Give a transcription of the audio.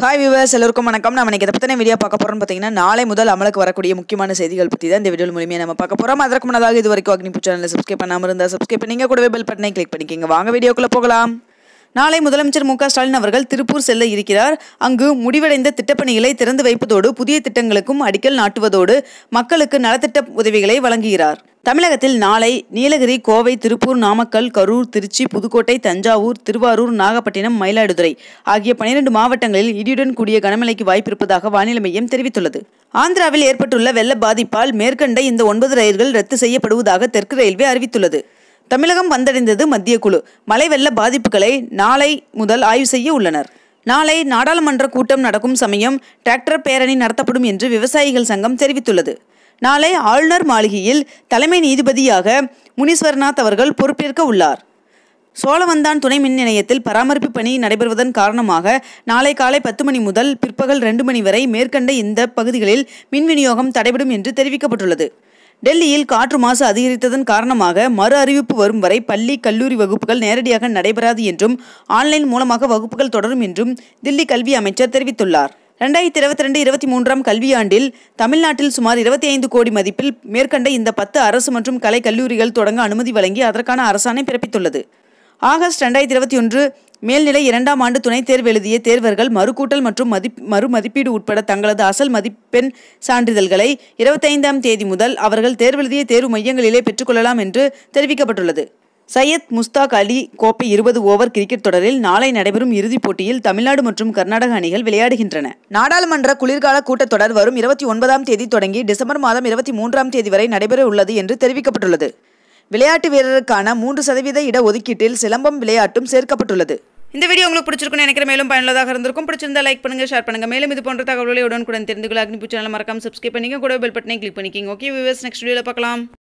hi viewers எல்லோருக்கும் வணக்கம் நம்ம இன்னைக்கு இதை பற்றின வீடியோ பார்க்க போகிறோம்னு பார்த்தீங்கன்னா நாளை முதல் அமலுக்கு வரக்கூடிய முக்கியமான செய்திகள் பற்றி தான் இந்த வீடியோ மூலியமாக நம்ம பார்க்க போகிறோம் அதற்கு முன்னதாக இது வரைக்கும் அக்னி சேனலில் சப்ஸ்கிரைப் பண்ணாமல் இருந்தால் சப்ஸ்கிரைப் பண்ணிங்க கூடவே பெல் பட்டனை கிளிக் பண்ணிக்கோங்க வாங்க வீடியோக்குள்ளே போகலாம் நாளை முதலமைச்சர் மு க ஸ்டாலின் அவர்கள் திருப்பூர் செல்ல இருக்கிறார் அங்கு முடிவடைந்த திட்டப்பணிகளை திறந்து வைப்பதோடு புதிய திட்டங்களுக்கும் அடிக்கல் நாட்டுவதோடு மக்களுக்கு நலத்திட்ட உதவிகளை வழங்குகிறார் தமிழகத்தில் நாளை நீலகிரி கோவை திருப்பூர் நாமக்கல் கரூர் திருச்சி புதுக்கோட்டை தஞ்சாவூர் திருவாரூர் நாகப்பட்டினம் மயிலாடுதுறை ஆகிய பனிரெண்டு மாவட்டங்களில் இடியுடன் கூடிய கனமழைக்கு வாய்ப்பிருப்பதாக வானிலை மையம் தெரிவித்துள்ளது ஆந்திராவில் ஏற்பட்டுள்ள வெள்ள பாதிப்பால் மேற்கண்ட இந்த ஒன்பது ரயில்கள் ரத்து செய்யப்படுவதாக தெற்கு ரயில்வே அறிவித்துள்ளது தமிழகம் வந்தடைந்தது மத்திய குழு மழை வெள்ள பாதிப்புகளை நாளை முதல் ஆய்வு செய்ய உள்ளனர் நாளை நாடாளுமன்ற கூட்டம் நடக்கும் சமயம் டிராக்டர் பேரணி நடத்தப்படும் என்று விவசாயிகள் சங்கம் தெரிவித்துள்ளது நாளை ஆளுநர் மாளிகையில் தலைமை நீதிபதியாக முனீஸ்வரநாத் அவர்கள் பொறுப்பேற்க உள்ளார் சோழவந்தான் துணை மின் நிலையத்தில் பராமரிப்பு பணி நடைபெறுவதன் காரணமாக நாளை காலை பத்து மணி முதல் பிற்பகல் ரெண்டு மணி வரை மேற்கண்ட இந்த பகுதிகளில் மின் விநியோகம் தடைபடும் என்று தெரிவிக்கப்பட்டுள்ளது டெல்லியில் காற்று மாசு அதிகரித்ததன் காரணமாக மறு அறிவிப்பு வரும் வரை பள்ளி கல்லூரி வகுப்புகள் நேரடியாக நடைபெறாது என்றும் ஆன்லைன் மூலமாக வகுப்புகள் தொடரும் என்றும் தில்லி கல்வி அமைச்சர் தெரிவித்துள்ளார் ரெண்டாயிரத்தி இருபத்தி ரெண்டு இருபத்தி மூன்றாம் கல்வியாண்டில் தமிழ்நாட்டில் சுமார் இருபத்தி ஐந்து கோடி மதிப்பில் மேற்கண்ட இந்த பத்து அரசு மற்றும் கலை கல்லூரிகள் தொடங்க அனுமதி வழங்கி அதற்கான அரசாணை பிறப்பித்துள்ளது ஆகஸ்ட் ரெண்டாயிரத்தி இருபத்தி ஒன்று மேல்நிலை இரண்டாம் ஆண்டு துணைத் தேர்வு எழுதிய தேர்வர்கள் மறுகூட்டல் மற்றும் மதிப் மறு மதிப்பீடு உட்பட தங்களது அசல் மதிப்பெண் சான்றிதழ்களை இருபத்தைந்தாம் தேதி முதல் அவர்கள் தேர்வெழுதிய தேர்வு மையங்களிலே பெற்றுக்கொள்ளலாம் என்று தெரிவிக்கப்பட்டுள்ளது சையத் முஸ்தாக் அலி கோப்பை இருபது ஓவர் கிரிக்கெட் தொடரில் நாளை நடைபெறும் இறுதிப் போட்டியில் தமிழ்நாடு மற்றும் கர்நாடக அணிகள் விளையாடுகின்றன நாடாளுமன்ற குளிர்கால கூட்டத்தொடர் வரும் இருபத்தி ஒன்பதாம் தேதி தொடங்கி டிசம்பர் மாதம் இருபத்தி மூன்றாம் தேதி வரை நடைபெற உள்ளது என்று தெரிவிக்கப்பட்டுள்ளது விளையாட்டு வீரருக்கான மூன்று சதவீத இட ஒதுக்கீட்டில் சிலம்பம் விளையாட்டும் சேர்க்கப்பட்டுள்ளது இந்த வீடியோ உங்களுக்கு பிடிச்சிருக்கும்னு நினைக்கிற மேலும் பயனுள்ளதாக இருந்திருக்கும் பிடிச்சிருந்தா லைக் பண்ணுங்க ஷேர் பண்ணுங்க மேலும் இது போன்ற தகவல்களை உடனுக்குடன் தெரிந்து கொள்ள அக்னிபூ சேனல் மறக்காம சப்ஸ்கிரைப் பண்ணிங்க கூட பெல் பட்டனை கிளிக் பண்ணிக்கிங்க ஓகே வியூவர்ஸ் நெக்ஸ்ட் வீடியோவில் பார்க்கலாம்